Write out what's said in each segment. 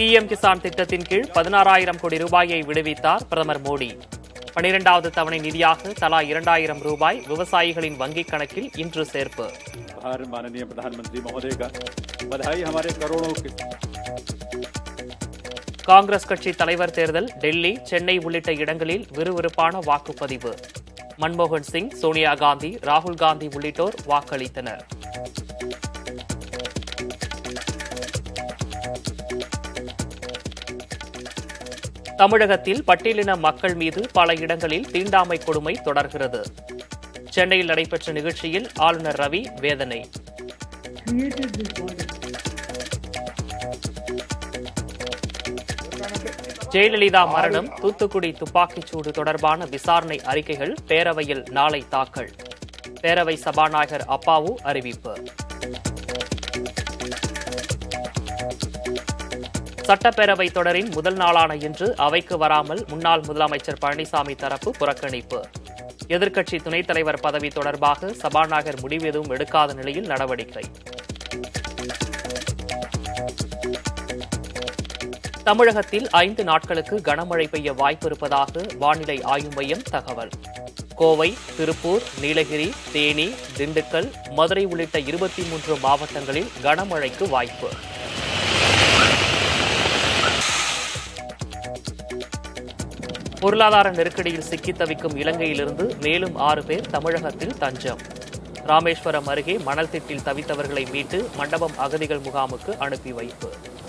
PM Kisan திட்டத்தின் கீழ் பதினாறாயிரம் கோடி ரூபாயை விடுவித்தார் பிரதமர் மோடி பனிரெண்டாவது தவணை நிதியாக தலா இரண்டாயிரம் ரூபாய் விவசாயிகளின் வங்கிக் கணக்கில் இன்று சேர்ப்பு आभार माननीय प्रधानमंत्री महोदय का बधाई हमारे करोड़ों के காங்கிரஸ் கட்சி தலைவர் தேர்தல் டெல்லி சென்னை உள்ளிட்ட இடங்களில் விறுவிறுப்பான வாக்குப்பதிவு மன்மோகன் சிங் சோனியா காந்தி ராகுல் காந்தி உள்ளிட்டோர் வாக்களித்தனர் தமிழகத்தில் பட்டியலின மக்கள் மீது பல இடங்களில் தீண்டாமை கொடுமை தொடர்கிறது சென்னையில் நடைபெற்ற நிகழ்ச்சியில் ஆளுநர் ரவி வேதனை created this body. ஜெயலலிதா மரணம் தூத்துக்குடி துப்பாக்கிச் சூடு தொடர்பான விசாரணை அறிக்கைகள் பேரவையில் நாளை தாக்கல் பேரவை சபாநாயகர் அப்பாவு அறிவிப்பு சட்டப்பேரவை தொடரின் முதல் நாளான இன்று அவைக்கு வராமல் முன்னாள் முதலமைச்சர் பழனிசாமி தரப்பு புறக்கணிப்பு எதிர்க்கட்சி துணைத் தலைவர் பதவி தொடர்பாக சபாநாயகர் முடிவு எதுவும் எடுக்காத நிலையில் நடவடிக்கை தமிழகத்தில் ஐந்து நாட்களுக்கு கனமழை பெய்ய வாய்ப்பு இருப்பதாக வானிலை ஆய்வு மையம் தகவல் கோவை திருப்பூர் நீலகிரி தேனி திண்டுக்கல் மதுரை உள்ளிட்ட இருபத்தி மூன்று மாவட்டங்களில் கனமழைக்கு வாய்ப்பு பொருளாதார நெருக்கடியில் சிக்கித் தவிக்கும் இலங்கையிலிருந்து மேலும் ஆறு பேர் தமிழகத்தில் தஞ்சம் ராமேஸ்வரம் அருகே மணல் திட்டில் தவித்தவர்களை மீட்டு மண்டபம் அகதிகள் முகாமுக்கு அனுப்பி வைப்பு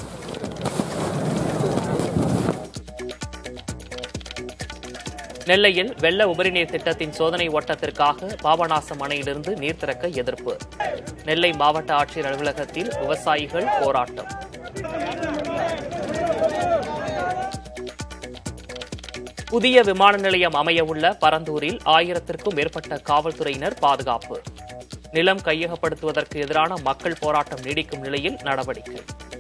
நெல்லையில் வெள்ள உபரிநீர் திட்டத்தின் சோதனை ஓட்டத்திற்காக பாபநாசம் அணையிலிருந்து நீர் திறக்க எதிர்ப்பு நெல்லை மாவட்ட ஆட்சியர் அலுவலகத்தில் விவசாயிகள் போராட்டம் புதிய விமான நிலையம் அமையவுள்ள பரந்தூரில் ஆயிரத்திற்கும் மேற்பட்ட காவல்துறையினர் பாதுகாப்பு நிலம் கையகப்படுத்துவதற்கு எதிரான மக்கள் போராட்டம் நீடிக்கும் நிலையில் நடவடிக்கை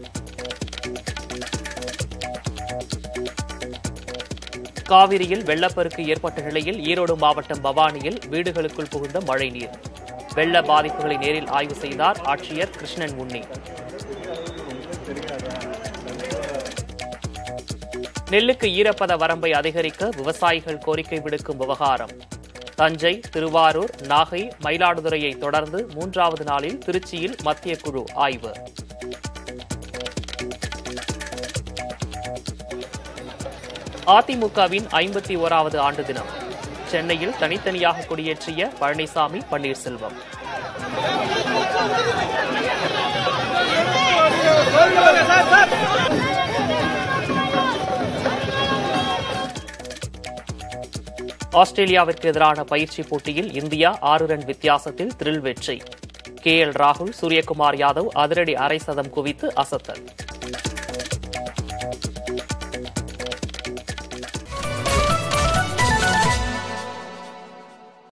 காவிரியில் வெள்ளப்பெருக்கு ஏற்பட்ட நிலையில் ஈரோடு மாவட்டம் பவானியில் வீடுகளுக்குள் புகுந்த மழைநீர் வெள்ள பாதிப்புகளை நேரில் ஆய்வு செய்தார் ஆட்சியர் கிருஷ்ணன் உன்னி நெல்லுக்கு ஈரப்பத வரம்பை அதிகரிக்க விவசாயிகள் கோரிக்கை விடுக்கும் விவகாரம் தஞ்சை திருவாரூர் நாகை மயிலாடுதுறையை தொடர்ந்து மூன்றாவது நாளில் திருச்சியில் மத்திய குழு ஆய்வு அதிமுகவின் ஐம்பத்தி ஓராவது ஆண்டு தினம் சென்னையில் தனித்தனியாக கொடியேற்றிய பழனிசாமி பன்னீர்செல்வம் ஆஸ்திரேலியாவிற்கு எதிரான பயிற்சி போட்டியில் இந்தியா ஆறு ரன் வித்தியாசத்தில் த்ரில் வெற்றி கே எல் ராகுல் சூரியகுமார் யாதவ் அதிரடி அரை சதம் குவித்து அசத்தல்